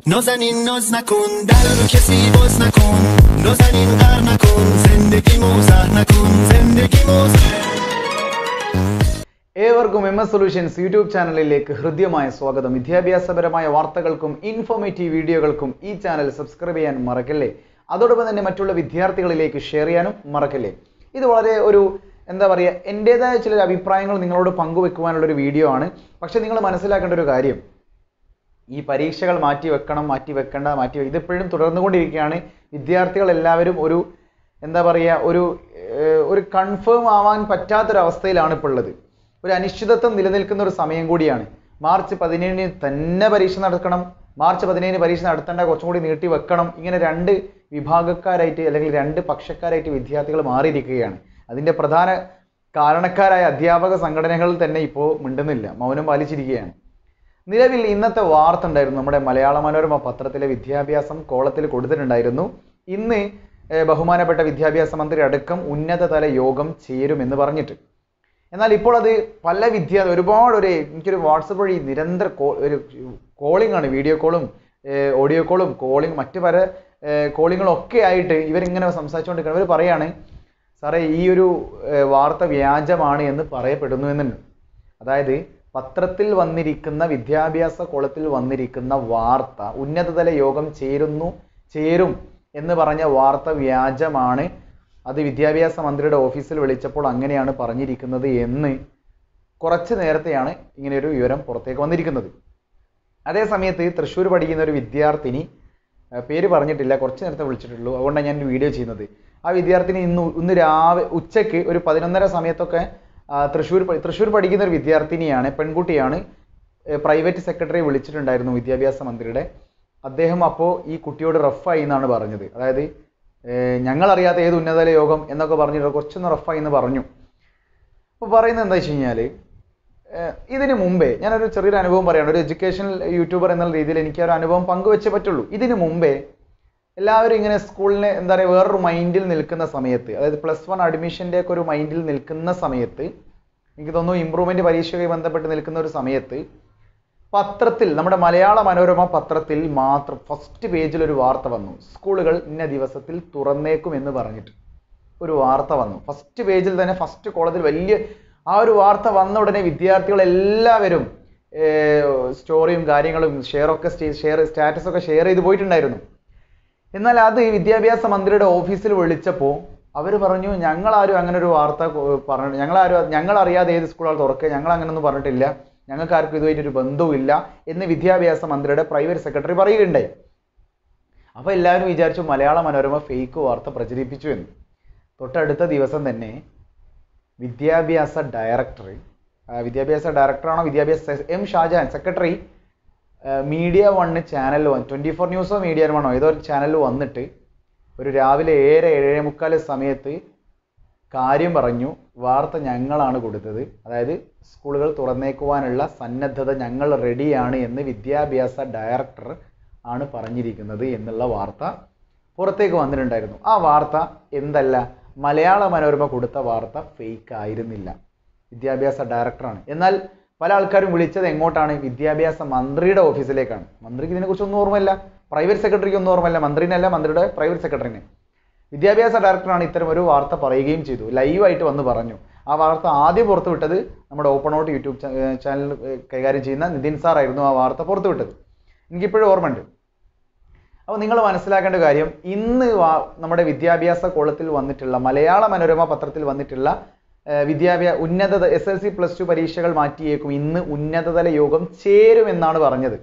نازنین ناز نکن در رو کسی باز نکن نازنین غر نکن زندگی موزه نکن زندگی موزه ഏവർക്കും M S solutions YouTube ചാനലിലേക്ക് ഹൃദ്യമായ സ്വാഗതം വിദ്യാഭ്യാസപരമായ വാർത്തകൾക്കും ഇൻഫോർമേറ്റീവ് വീഡിയോകൾക്കും ഈ ചാനൽ സബ്സ്ക്രൈബ് ചെയ്യാൻ മറക്കല്ലേ അതോടൊപ്പം തന്നെ മറ്റുള്ള വിദ്യാർത്ഥികളിലേക്ക് ഷെയർ ചെയ്യാനും മറക്കല്ലേ ഇത് വളരെ ഒരു എന്താ പറയുക എൻ്റേതായ ചില അഭിപ്രായങ്ങൾ നിങ്ങളോട് പങ്കുവെക്കുവാനുള്ള ഒരു വീഡിയോ ആണ് പക്ഷെ നിങ്ങൾ മനസ്സിലാക്കേണ്ട ഒരു കാര്യം ഈ പരീക്ഷകൾ മാറ്റി വെക്കണം മാറ്റി വെക്കണ്ട മാറ്റി വെ- ഇതിപ്പോഴും തുടർന്നുകൊണ്ടിരിക്കുകയാണ് വിദ്യാർത്ഥികൾ എല്ലാവരും ഒരു എന്താ പറയുക ഒരു ഏഹ്, ഒരു കൺഫേം ആവാൻ പറ്റാത്തൊരവസ്ഥയിലാണ് ഇപ്പോൾ ഉള്ളത് ഒരു അനിശ്ചിതത്വം നിലനിൽക്കുന്ന ഒരു സമയം കൂടിയാണ് മാർച്ച് പതിനേഴിന് തന്നെ പരീക്ഷ നടക്കണം മാർച്ച് പതിനേഴിന് പരീക്ഷ നടത്തേണ്ട കുറച്ചും കൂടി നീട്ടി വെക്കണം ഇങ്ങനെ രണ്ട് വിഭാഗക്കാരായിട്ട് അല്ലെങ്കിൽ രണ്ട് പക്ഷക്കാരായിട്ട് വിദ്യാർത്ഥികൾ മാറിയിരിക്കുകയാണ് അതിൻ്റെ പ്രധാന കാരണക്കാരായ അധ്യാപക സംഘടനകൾ തന്നെ ഇപ്പോൾ മിണ്ടുന്നില്ല മൗനം പാലിച്ചിരിക്കുകയാണ് നിലവിൽ ഇന്നത്തെ വാർത്ത ഉണ്ടായിരുന്നു നമ്മുടെ മലയാള മനോരമ പത്രത്തിലെ വിദ്യാഭ്യാസം കോളത്തിൽ കൊടുത്തിട്ടുണ്ടായിരുന്നു ഇന്ന് ഏഹ്, ബഹുമാനപ്പെട്ട വിദ്യാഭ്യാസ മന്ത്രി അടക്കം ഉന്നതതല യോഗം ചേരുമെന്ന് പറഞ്ഞിട്ട് എന്നാൽ ഇപ്പോൾ അത് പല വിദ്യാർത്ഥി ഒരുപാട് ഒരു എനിക്കൊരു വാട്സപ്പ് വഴി നിരന്തര കോ ഒരു കോളിംഗ് ആണ് വീഡിയോ കോളും ഓഡിയോ കോളും കോളിംഗ് മറ്റു പല കോളിങ്ങുകളും ഒക്കെ ആയിട്ട് ഇവരിങ്ങനെ സംസാരിച്ചുകൊണ്ടിരിക്കുന്നത് ഇവർ പറയാണ് സാറേ ഈ ഒരു ഏഹ്, വാർത്ത വ്യാജമാണ് എന്ന് പറയപ്പെടുന്നു എന്നുണ്ട് അതായത് പത്രത്തിൽ വന്നിരിക്കുന്ന വിദ്യാഭ്യാസ കോളത്തിൽ വന്നിരിക്കുന്ന വാർത്ത ഉന്നതതല യോഗം ചേരുന്നു ചേരും എന്ന് പറഞ്ഞ വാർത്ത വ്യാജമാണ് അത് വിദ്യാഭ്യാസ മന്ത്രിയുടെ ഓഫീസിൽ വിളിച്ചപ്പോൾ അങ്ങനെയാണ് പറഞ്ഞിരിക്കുന്നത് എന്ന് കുറച്ച് നേരത്തെയാണ് ഇങ്ങനെ ഒരു വിവരം പുറത്തേക്ക് വന്നിരിക്കുന്നത് അതേ സമയത്ത് തൃശ്ശൂർ പഠിക്കുന്ന ഒരു വിദ്യാർത്ഥിനി ആ, പേര് പറഞ്ഞിട്ടില്ല കുറച്ച് നേരത്തെ വിളിച്ചിട്ടുള്ളൂ അതുകൊണ്ടാണ് ഞാൻ വീഡിയോ ചെയ്യുന്നത് ആ വിദ്യാർത്ഥിനി ഇന്ന് ഇന്ന് രാവിലെ ഉച്ചയ്ക്ക് ഒരു പതിനൊന്നര സമയത്തൊക്കെ ആ, തൃശ്ശൂർ പ- തൃശ്ശൂർ പഠിക്കുന്ന ഒരു വിദ്യാർത്ഥിനിയാണ് പെൺകുട്ടിയാണ് പ്രൈവറ്റ് സെക്രട്ടറി വിളിച്ചിട്ടുണ്ടായിരുന്നു വിദ്യാഭ്യാസ മന്ത്രിയുടെ അദ്ദേഹം അപ്പോൾ ഈ കുട്ടിയോട് റഫായി എന്നാണ് പറഞ്ഞത് അതായത് ഏഹ്, ഞങ്ങളറിയാത്ത ഏത് ഉന്നതതല യോഗം എന്നൊക്കെ പറഞ്ഞിട്ട് കുറച്ചൊന്ന് റഫായി എന്ന് പറഞ്ഞു അപ്പോൾ പറയുന്നത് എന്താ വെച്ച് കഴിഞ്ഞാൽ ഇതിന് മുമ്പേ ഞാനൊരു ചെറിയൊരു അനുഭവം പറയാണ് ഒരു എഡ്യൂക്കേഷണൽ യൂട്യൂബർ എന്നുള്ള രീതിയിൽ എനിക്ക് ആ ഒരു അനുഭവം പങ്കുവെച്ചേ പറ്റുള്ളൂ ഇതിന് മുമ്പേ എല്ലാവരും ഇങ്ങനെ സ്കൂളിനെ എന്താ പറയുക വേറൊരു മൈൻഡിൽ നിൽക്കുന്ന സമയത്ത് അതായത് പ്ലസ് വൺ അഡ്മിഷൻ്റെ ഒക്കെ ഒരു മൈൻഡിൽ നിൽക്കുന്ന സമയത്ത് എനിക്ക് തോന്നുന്നു ഇമ്പ്രൂവ്മെന്റ് പരീക്ഷയുമായി ബന്ധപ്പെട്ട് നിൽക്കുന്ന ഒരു സമയത്ത് പത്രത്തിൽ നമ്മുടെ മലയാള മനോരമ പത്രത്തിൽ മാത്രം ഫസ്റ്റ് പേജിൽ ഒരു വാർത്ത വന്നു സ്കൂളുകൾ ഇന്ന ദിവസത്തിൽ തുറന്നേക്കും എന്ന് പറഞ്ഞിട്ട് ഒരു വാർത്ത വന്നു ഫസ്റ്റ് പേജിൽ തന്നെ ഫസ്റ്റ് കോളത്തിൽ വലിയ ആ ഒരു വാർത്ത വന്ന ഉടനെ വിദ്യാർത്ഥികൾ എല്ലാവരും സ്റ്റോറിയും കാര്യങ്ങളും ഷെയറൊക്കെ ഷെയർ സ്റ്റാറ്റസ് ഒക്കെ ഷെയർ ചെയ്ത് പോയിട്ടുണ്ടായിരുന്നു എന്നാൽ അത് വിദ്യാഭ്യാസ മന്ത്രിയുടെ ഓഫീസിൽ വിളിച്ചപ്പോൾ അവർ പറഞ്ഞു ഞങ്ങളാരും അങ്ങനെ ഒരു വാർത്ത കൊ- പറഞ്ഞു ഞങ്ങളാരും ഞങ്ങൾ അറിയാതെ ഏത് സ്കൂളുകൾ തുറക്കുക ഞങ്ങൾ അങ്ങനെയൊന്നും പറഞ്ഞിട്ടില്ല ഞങ്ങൾക്ക് ആർക്കും ഇതുമായിട്ട് ഒരു ബന്ധവും ഇല്ല എന്ന് വിദ്യാഭ്യാസ മന്ത്രിയുടെ പ്രൈവറ്റ് സെക്രട്ടറി പറയുകയുണ്ടായി അപ്പോൾ എല്ലാവരും വിചാരിച്ചു മലയാള മനോരമ ഫേക്ക് വാർത്ത പ്രചരിപ്പിച്ചു എന്ന് തൊട്ടടുത്ത ദിവസം തന്നെ വിദ്യാഭ്യാസ ഡയറക്ടർ വിദ്യാഭ്യാസ ഡയറക്ടറാണോ വിദ്യാഭ്യാസ M Shajahan secretary media one ചാനലിൽ വന്ന് ട്വൻറ്റി ഫോർ ന്യൂസോ മീഡിയ വണ്ണോ ഏതോ ഒരു ചാനലിൽ വന്നിട്ട് ഒരു രാവിലെ ഏഴ് ഏഴേ മുക്കാൽ സമയത്ത് കാര്യം പറഞ്ഞു വാർത്ത ഞങ്ങളാണ് കൊടുത്തത് അതായത് സ്കൂളുകൾ തുറന്നേക്കുവാനുള്ള സന്നദ്ധത ഞങ്ങൾ റെഡിയാണ് എന്ന് വിദ്യാഭ്യാസ ഡയറക്ടർ ആണ് പറഞ്ഞിരിക്കുന്നത് എന്നുള്ള വാർത്ത പുറത്തേക്ക് വന്നിട്ടുണ്ടായിരുന്നു ആ വാർത്ത എന്തല്ല മലയാള മനോരമ കൊടുത്ത വാർത്ത ഫേക്ക് ആയിരുന്നില്ല വിദ്യാഭ്യാസ ഡയറക്ടറാണ് എന്നാൽ പല ആൾക്കാരും വിളിച്ചത് എങ്ങോട്ടാണ് വിദ്യാഭ്യാസ മന്ത്രിയുടെ ഓഫീസിലേക്കാണ് മന്ത്രിക്ക് ഇതിനെക്കുറിച്ചൊന്നും ഓർമ്മയില്ല പ്രൈവറ്റ് സെക്രട്ടറിക്ക് ഒന്നും ഓർമ്മയില്ല മന്ത്രിനല്ല മന്ത്രിയുടെ പ്രൈവറ്റ് സെക്രട്ടറിനെ വിദ്യാഭ്യാസ ഡയറക്ടറാണ് ഇത്തരം ഒരു വാർത്ത പറയുകയും ചെയ്തു ലൈവായിട്ട് വന്ന് പറഞ്ഞു ആ വാർത്ത ആദ്യം പുറത്തുവിട്ടത് നമ്മുടെ ഓപ്പൺ ഔട്ട് യൂട്യൂബ് ചാ- ഏർ ചാനൽ ഏർ കൈകാര്യം ചെയ്യുന്ന നിതിൻ സാർ ആയിരുന്നു ആ വാർത്ത പുറത്തുവിട്ടത് എനിക്കിപ്പോഴും ഓർമ്മയുണ്ട് അപ്പോൾ നിങ്ങൾ മനസ്സിലാക്കേണ്ട കാര്യം ഇന്ന് വാ- നമ്മുടെ വിദ്യാഭ്യാസ കോളത്തിൽ വന്നിട്ടുള്ള മലയാള മനോരമ പത്രത്തിൽ വന്നിട്ടുള്ള ഏർ വിദ്യാഭ്യാസ ഉന്നത S L C plus two പരീക്ഷകൾ മാറ്റിയേക്കും ഇന്ന് ഉന്നതതല യോഗം ചേരുമെന്നാണ് പറഞ്ഞത്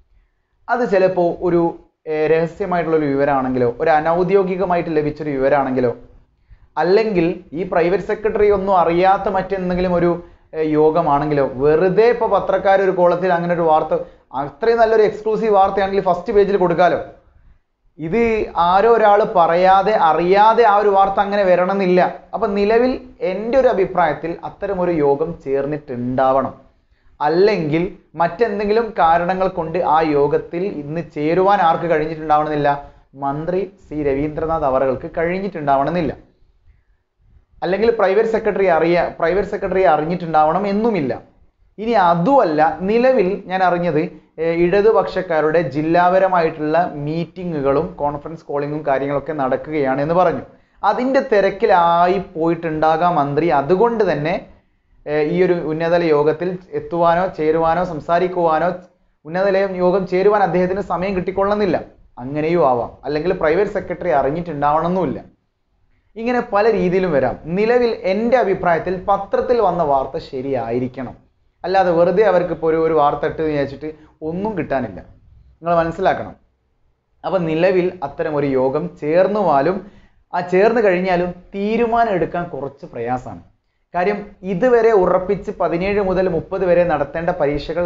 അത് ചിലപ്പോൾ ഒരു ഏർ, രഹസ്യമായിട്ടുള്ള ഒരു വിവരമാണെങ്കിലോ ഒരു അനൗദ്യോഗികമായിട്ട് ലഭിച്ചൊരു വിവരമാണെങ്കിലോ അല്ലെങ്കിൽ ഈ പ്രൈവറ്റ് സെക്രട്ടറി ഒന്നും അറിയാത്ത മറ്റെന്തെങ്കിലും ഒരു ഏർ, യോഗമാണെങ്കിലോ വെറുതെ ഇപ്പോൾ പത്രക്കാർ ഒരു കോളത്തിൽ അങ്ങനെ ഒരു വാർത്ത അത്രയും നല്ലൊരു എക്സ്ക്ലൂസീവ് വാർത്തയാണെങ്കിൽ ഫസ്റ്റ് പേജിൽ കൊടുക്കാലോ ഇത് ആരോ ഒരാൾ പറയാതെ അറിയാതെ ആ ഒരു വാർത്ത അങ്ങനെ വരണമെന്നില്ല അപ്പൊ നിലവിൽ എൻ്റെ ഒരു അഭിപ്രായത്തിൽ അത്തരം ഒരു യോഗം ചേർന്നിട്ടുണ്ടാവണം അല്ലെങ്കിൽ മറ്റെന്തെങ്കിലും കാരണങ്ങൾ കൊണ്ട് ആ യോഗത്തിൽ ഇന്ന് ചേരുവാൻ ആർക്ക് കഴിഞ്ഞിട്ടുണ്ടാവണമെന്നില്ല മന്ത്രി സി രവീന്ദ്രനാഥ് അവറുകൾക്ക് കഴിഞ്ഞിട്ടുണ്ടാവണമെന്നില്ല അല്ലെങ്കിൽ പ്രൈവറ്റ് സെക്രട്ടറി അറിയാ പ്രൈവറ്റ് സെക്രട്ടറി അറിഞ്ഞിട്ടുണ്ടാവണം എന്നുമില്ല ഇനി അതുമല്ല നിലവിൽ ഞാൻ അറിഞ്ഞത് ഏഹ്, ഇടതുപക്ഷക്കാരുടെ ജില്ലാപരമായിട്ടുള്ള മീറ്റിങ്ങുകളും കോൺഫറൻസ് കോളിങ്ങും കാര്യങ്ങളൊക്കെ നടക്കുകയാണ് എന്ന് പറഞ്ഞു അതിൻ്റെ തിരക്കിലായി പോയിട്ടുണ്ടാകാം മന്ത്രി അതുകൊണ്ട് തന്നെ ഏഹ്, ഈ ഒരു ഉന്നതതല യോഗത്തിൽ എത്തുവാനോ ചേരുവാനോ സംസാരിക്കുവാനോ ഉന്നതതല യോഗം ചേരുവാൻ അദ്ദേഹത്തിന് സമയം കിട്ടിക്കൊള്ളുന്നില്ല അങ്ങനെയും ആവാം അല്ലെങ്കിൽ പ്രൈവറ്റ് സെക്രട്ടറി അറിഞ്ഞിട്ടുണ്ടാവണമെന്നുമില്ല ഇങ്ങനെ പല രീതിയിലും വരാം നിലവിൽ എൻ്റെ അഭിപ്രായത്തിൽ പത്രത്തിൽ വന്ന വാർത്ത ശരിയായിരിക്കണം അല്ലാതെ വെറുതെ അവർക്ക് ഇപ്പോൾ ഒരു ഒരു വാർത്ത ഇട്ട് വിചാരിച്ചിട്ട് ഒന്നും കിട്ടാനില്ല നിങ്ങൾ മനസ്സിലാക്കണം അപ്പം നിലവിൽ അത്തരം ഒരു യോഗം ചേർന്നുവാലും ആ ചേർന്ന് കഴിഞ്ഞാലും തീരുമാനം എടുക്കാൻ കുറച്ച് പ്രയാസമാണ് കാര്യം ഇതുവരെ ഉറപ്പിച്ച് പതിനേഴ് മുതൽ മുപ്പത് വരെ നടത്തേണ്ട പരീക്ഷകൾ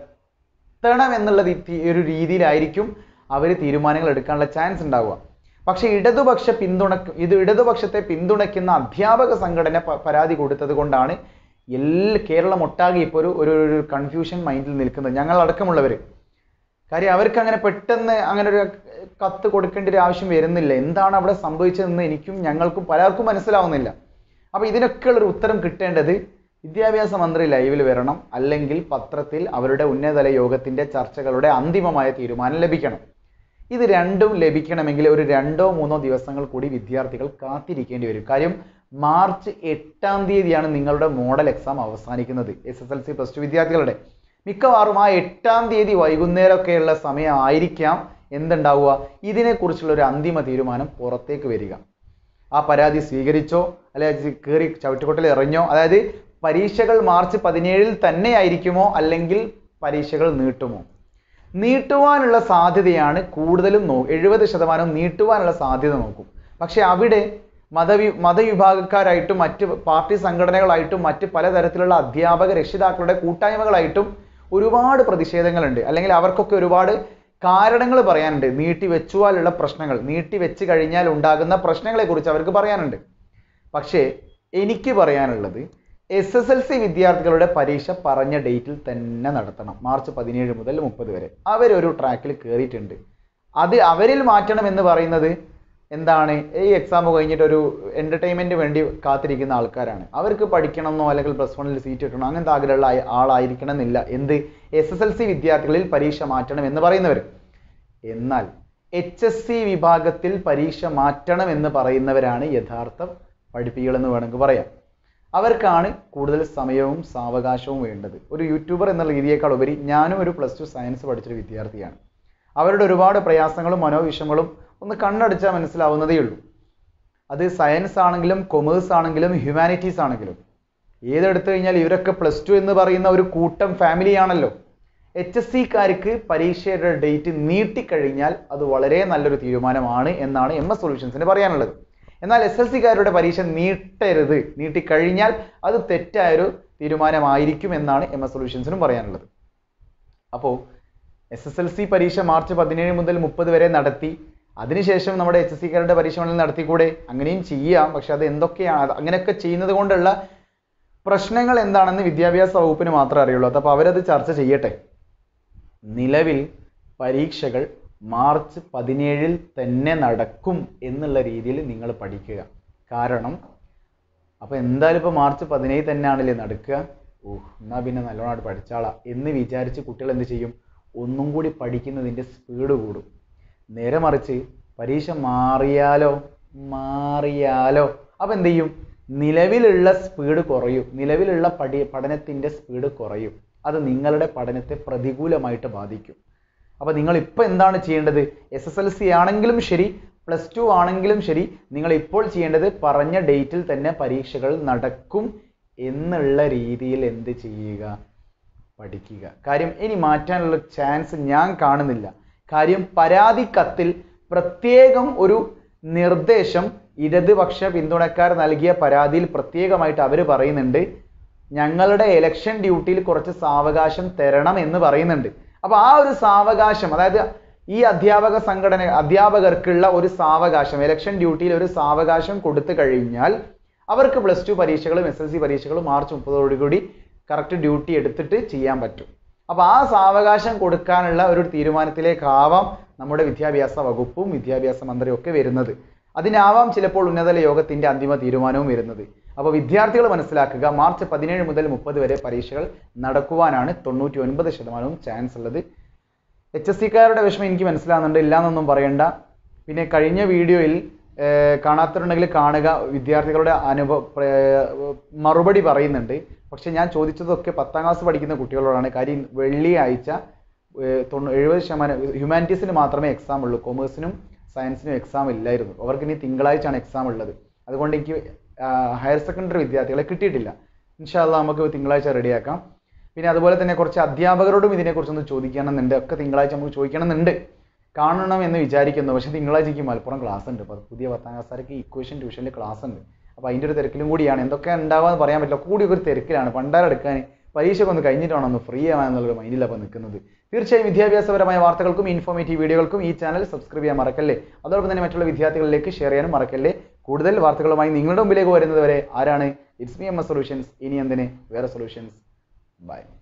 നടത്തണം എന്നുള്ള രീതി- ഒരു രീതിയിലായിരിക്കും അവർ തീരുമാനങ്ങൾ എടുക്കാനുള്ള ചാൻസ് ഉണ്ടാവുക പക്ഷേ ഇടതുപക്ഷ പിന്തുണ ഇത് ഇടതുപക്ഷത്തെ പിന്തുണയ്ക്കുന്ന അധ്യാപക സംഘടന പ- പരാതി കൊടുത്തത് കൊണ്ടാണ് എല്ലാ കേരളം ഒട്ടാകെ ഇപ്പോൾ ഒരു ഒരു ഒരു കൺഫ്യൂഷൻ മൈൻഡിൽ നിൽക്കുന്നത് ഞങ്ങൾ അടക്കമുള്ളവർ കാര്യം അവർക്ക് അങ്ങനെ പെട്ടെന്ന് അങ്ങനെ ഒരു കത്ത് കൊടുക്കേണ്ട ഒരു ആവശ്യം വരുന്നില്ല എന്താണ് അവിടെ സംഭവിച്ചതെന്ന് എനിക്കും ഞങ്ങൾക്കും പലർക്കും മനസ്സിലാവുന്നില്ല അപ്പൊ ഇതിനൊക്കെയുള്ള ഒരു ഉത്തരം കിട്ടേണ്ടത് വിദ്യാഭ്യാസ മന്ത്രി ലൈവിൽ വരണം അല്ലെങ്കിൽ പത്രത്തിൽ അവരുടെ ഉന്നതതല യോഗത്തിന്റെ ചർച്ചകളുടെ അന്തിമമായ തീരുമാനം ലഭിക്കണം ഇത് രണ്ടും ലഭിക്കണമെങ്കിൽ ഒരു രണ്ടോ മൂന്നോ ദിവസങ്ങൾ കൂടി വിദ്യാർത്ഥികൾ കാത്തിരിക്കേണ്ടി വരും കാര്യം മാർച്ച് എട്ടാം തീയതിയാണ് നിങ്ങളുടെ മോഡൽ എക്സാം അവസാനിക്കുന്നത് S S L C plus two വിദ്യാർത്ഥികളുടെ മിക്കവാറും ആ എട്ടാം തീയതി വൈകുന്നേരമൊക്കെയുള്ള സമയമായിരിക്കാം എന്തുണ്ടാവുക ഇതിനെക്കുറിച്ചുള്ള ഒരു അന്തിമ തീരുമാനം പുറത്തേക്ക് വരിക ആ പരാതി സ്വീകരിച്ചോ അല്ലെ കയറി ചവിട്ടുകൊട്ടിൽ എറിഞ്ഞോ അതായത് പരീക്ഷകൾ മാർച്ച് പതിനേഴിൽ തന്നെ ആയിരിക്കുമോ അല്ലെങ്കിൽ പരീക്ഷകൾ നീട്ടുമോ നീട്ടുവാനുള്ള സാധ്യതയാണ് കൂടുതലും നോ എഴുപത് ശതമാനം നീട്ടുവാനുള്ള സാധ്യത നോക്കും പക്ഷെ അവിടെ മതവി മതവിഭാഗക്കാരായിട്ടും മറ്റ് പാർട്ടി സംഘടനകളായിട്ടും മറ്റ് പലതരത്തിലുള്ള അധ്യാപക രക്ഷിതാക്കളുടെ കൂട്ടായ്മകളായിട്ടും ഒരുപാട് പ്രതിഷേധങ്ങളുണ്ട് അല്ലെങ്കിൽ അവർക്കൊക്കെ ഒരുപാട് കാരണങ്ങൾ പറയാനുണ്ട് നീട്ടി വെച്ചുവാലുള്ള പ്രശ്നങ്ങൾ നീട്ടി വെച്ച് കഴിഞ്ഞാൽ ഉണ്ടാകുന്ന പ്രശ്നങ്ങളെ കുറിച്ച് അവർക്ക് പറയാനുണ്ട് പക്ഷേ എനിക്ക് പറയാനുള്ളത് എസ് എസ് എൽ സി വിദ്യാർത്ഥികളുടെ പരീക്ഷ പറഞ്ഞ ഡേറ്റിൽ തന്നെ നടത്തണം മാർച്ച് പതിനേഴ് മുതൽ മുപ്പത് വരെ അവരൊരു ട്രാക്കിൽ കയറിയിട്ടുണ്ട് അത് അവരിൽ മാറ്റണം എന്ന് പറയുന്നത് എന്താണ് ഈ എക്സാം കഴിഞ്ഞിട്ട് ഒരു എന്റർടൈൻമെന്റ് വേണ്ടി കാത്തിരിക്കുന്ന ആൾക്കാരാണ് അവർക്ക് പഠിക്കണമെന്നോ അല്ലെങ്കിൽ പ്ലസ് വണ്ണിൽ സീറ്റ് കിട്ടണോ അങ്ങനത്തെ ആഗ്രഹമുള്ള ആയ- ആളായിരിക്കണം എന്നില്ല എന്ത് എസ് എസ് എൽ സി വിദ്യാർത്ഥികളിൽ പരീക്ഷ മാറ്റണം എന്ന് പറയുന്നവർ എന്നാൽ എച്ച് എസ് സി വിഭാഗത്തിൽ പരീക്ഷ മാറ്റണം എന്ന് പറയുന്നവരാണ് യഥാർത്ഥ പഠിപ്പികൾ എന്ന് വേണമെങ്കിൽ പറയാം അവർക്കാണ് കൂടുതൽ സമയവും സാവകാശവും വേണ്ടത് ഒരു യൂട്യൂബർ എന്നുള്ള രീതിയേക്കാൾ ഉപരി ഞാനും ഒരു പ്ലസ് ടു സയൻസ് പഠിച്ചൊരു വിദ്യാർത്ഥിയാണ് അവരുടെ ഒരുപാട് പ്രയാസങ്ങളും മനോവിഷമങ്ങളും ഒന്ന് കണ്ണടിച്ചാൽ മനസ്സിലാവുന്നതേ ഉള്ളൂ അത് സയൻസ് ആണെങ്കിലും കൊമേഴ്സ് ആണെങ്കിലും ഹ്യൂമാനിറ്റീസ് ആണെങ്കിലും ഏതെടുത്തു കഴിഞ്ഞാൽ ഇവരൊക്കെ പ്ലസ് ടു എന്ന് പറയുന്ന ഒരു കൂട്ടം ഫാമിലിയാണല്ലോ എച്ച് എസ് സിക്കാർക്ക് പരീക്ഷയുടെ ഡേറ്റ് നീട്ടിക്കഴിഞ്ഞാൽ അത് വളരെ നല്ലൊരു തീരുമാനമാണ് എന്നാണ് എം എസ് സൊല്യൂഷൻസിന് പറയാനുള്ളത് എന്നാൽ എസ് എൽ സിക്കാരുടെ പരീക്ഷ നീട്ടരുത് നീട്ടിക്കഴിഞ്ഞാൽ അത് തെറ്റായൊരു തീരുമാനമായിരിക്കും എന്നാണ് എം എസ് സൊല്യൂഷൻസിനും പറയാനുള്ളത് അപ്പോൾ എസ് എസ് എൽ സി പരീക്ഷ മാർച്ച് പതിനേഴ് മുതൽ മുപ്പത് വരെ നടത്തി അതിനുശേഷം നമ്മുടെ എച്ച് എസ് സിക്കാരുടെ പരീക്ഷ വേണമെങ്കിൽ നടത്തിക്കൂടെ അങ്ങനെയും ചെയ്യാം പക്ഷെ അത് എന്തൊക്കെയാണ് അത് അങ്ങനെയൊക്കെ ചെയ്യുന്നത് കൊണ്ടുള്ള പ്രശ്നങ്ങൾ എന്താണെന്ന് വിദ്യാഭ്യാസ വകുപ്പിന് മാത്രമേ അറിയുള്ളൂ അപ്പോൾ അവരത് ചർച്ച ചെയ്യട്ടെ നിലവിൽ പരീക്ഷകൾ മാർച്ച് പതിനേഴിൽ തന്നെ നടക്കും എന്നുള്ള രീതിയിൽ നിങ്ങൾ പഠിക്കുക കാരണം അപ്പൊ എന്തായാലും ഇപ്പൊ മാർച്ച് പതിനേഴ് തന്നെയാണല്ലേ നടക്കുക ഓ എന്നാ പിന്നെ നല്ലോണം പഠിച്ചാളാ എന്ന് വിചാരിച്ച് കുട്ടികൾ എന്ത് ചെയ്യും ഒന്നും കൂടി പഠിക്കുന്നതിന്റെ സ്പീഡ് കൂടും നേരെ മറിച്ച് പരീക്ഷ മാറിയാലോ മാറിയാലോ അപ്പൊ എന്ത് ചെയ്യും നിലവിലുള്ള സ്പീഡ് കുറയും നിലവിലുള്ള പഠി പഠനത്തിന്റെ സ്പീഡ് കുറയും അത് നിങ്ങളുടെ പഠനത്തെ പ്രതികൂലമായിട്ട് ബാധിക്കും അപ്പൊ നിങ്ങൾ ഇപ്പൊ എന്താണ് ചെയ്യേണ്ടത് എസ് എസ് എൽ സി ആണെങ്കിലും ശരി പ്ലസ് ടു ആണെങ്കിലും ശരി നിങ്ങൾ ഇപ്പോൾ ചെയ്യേണ്ടത് പറഞ്ഞ ഡേറ്റിൽ തന്നെ പരീക്ഷകൾ നടക്കും എന്നുള്ള രീതിയിൽ എന്ത് ചെയ്യുക പഠിക്കുക കാര്യം ഇനി മാറ്റാനുള്ള ചാൻസ് ഞാൻ കാണുന്നില്ല കാര്യം പരാതി കത്തിൽ പ്രത്യേകം ഒരു നിർദ്ദേശം ഇടതുപക്ഷ പിന്തുണക്കാർ നൽകിയ പരാതിയിൽ പ്രത്യേകമായിട്ട് അവർ പറയുന്നുണ്ട് ഞങ്ങളുടെ ഇലക്ഷൻ ഡ്യൂട്ടിയിൽ കുറച്ച് സാവകാശം തരണം എന്ന് പറയുന്നുണ്ട് അപ്പൊ ആ ഒരു സാവകാശം അതായത് ഈ അധ്യാപക സംഘടന അധ്യാപകർക്കുള്ള ഒരു സാവകാശം ഇലക്ഷൻ ഡ്യൂട്ടിയിൽ ഒരു സാവകാശം കൊടുത്തു കഴിഞ്ഞാൽ അവർക്ക് പ്ലസ് ടു പരീക്ഷകളും എസ് എൽ സി പരീക്ഷകളും മാർച്ച് മുപ്പതോടുകൂടി കറക്റ്റ് ഡ്യൂട്ടി എടുത്തിട്ട് ചെയ്യാൻ പറ്റും അപ്പൊ ആ സാവകാശം കൊടുക്കാനുള്ള ഒരു തീരുമാനത്തിലേക്കാവാം നമ്മുടെ വിദ്യാഭ്യാസ വകുപ്പും വിദ്യാഭ്യാസ മന്ത്രിയും ഒക്കെ വരുന്നത് അതിനാവാം ചിലപ്പോൾ ഉന്നതതല യോഗത്തിന്റെ അന്തിമ തീരുമാനവും വരുന്നത് അപ്പോൾ വിദ്യാർത്ഥികൾ മനസ്സിലാക്കുക മാർച്ച് പതിനേഴ് മുതൽ മുപ്പത് വരെ പരീക്ഷകൾ നടക്കുവാനാണ് തൊണ്ണൂറ്റി ഒൻപത് ശതമാനവും ചാൻസ് ഉള്ളത് എച്ച് എസ് സിക്കാരുടെ വിഷമം എനിക്ക് മനസ്സിലാകുന്നുണ്ട് ഇല്ലാന്നൊന്നും പറയണ്ട പിന്നെ കഴിഞ്ഞ വീഡിയോയിൽ ഏർ, കാണാത്തവരുണ്ടെങ്കിൽ കാണുക വിദ്യാർത്ഥികളുടെ അനുഭവ പ്രേ- മറുപടി പറയുന്നുണ്ട് പക്ഷെ ഞാൻ ചോദിച്ചതൊക്കെ പത്താം ക്ലാസ് പഠിക്കുന്ന കുട്ടികളോടാണ് കാര്യം വെള്ളിയാഴ്ച ഏർ, തൊണ്ണൂ എഴുപത് ശതമാനം ഹ്യൂമാനിറ്റീസിന് മാത്രമേ എക്സാം ഉള്ളൂ കൊമേഴ്സിനും സയൻസിനും എക്സാം ഇല്ലായിരുന്നു അവർക്ക് ഇനി തിങ്കളാഴ്ചയാണ് എക്സാം ഉള്ളത് അതുകൊണ്ട് എനിക്ക് ഹയർ സെക്കൻഡറി വിദ്യാർത്ഥികളെ കിട്ടിയിട്ടില്ല ഇൻഷാല്ല നമുക്ക് തിങ്കളാഴ്ച റെഡിയാക്കാം പിന്നെ അതുപോലെ തന്നെ കുറച്ച് അധ്യാപകരോടും ഇതിനെക്കുറിച്ചൊന്ന് ചോദിക്കണമെന്നുണ്ട് ഒക്കെ തിങ്കളാഴ്ച നമുക്ക് ചോദിക്കണമെന്നുണ്ട് കാണണം എന്ന് വിചാരിക്കുന്നു പക്ഷേ തിങ്കളാഴ്ചയ്ക്ക് മലപ്പുറം ക്ലാസ് ഉണ്ട് അപ്പോൾ പുതിയ പത്താം ക്ലാസ്സുകാർക്ക് ഇക്വേഷൻ ട്യൂഷനിൽ ക്ലാസ് ഉണ്ട് അപ്പോൾ അതിൻ്റെ ഒരു തിരക്കിലും കൂടിയാണ് എന്തൊക്കെ ഉണ്ടാവാന്ന് പറയാൻ പറ്റില്ല കൂടി ഒരു തിരക്കിലാണ് പണ്ടാരെടുക്കാൻ പരീക്ഷയൊക്കെ ഒന്ന് കഴിഞ്ഞിട്ടാണ് ഒന്ന് ഫ്രീ ആവാന്നുള്ളൊരു മൈൻഡിലാണ് അപ്പോൾ നിൽക്കുന്നത് തീർച്ചയായും വിദ്യാഭ്യാസപരമായ വാർത്തകൾക്കും ഇൻഫോർമേറ്റീവ് വീഡിയോകൾക്കും ഈ ചാനൽ സബ്സ്ക്രൈബ് ചെയ്യാൻ മറക്കല്ലേ അതോടൊപ്പം തന്നെ മറ്റുള്ള വിദ്യാർത്ഥികളിലേക്ക് ഷെയർ ചെയ്യാനും മറക്കല്ലേ കൂടുതൽ വാർത്തകളുമായി നിങ്ങളുടെ മുമ്പിലേക്ക് വരുന്നത് വരെ ആരാണ് it's me M S solutions ഇനി എന്തിന് വേറെ സൊല്യൂഷൻസ് ബൈ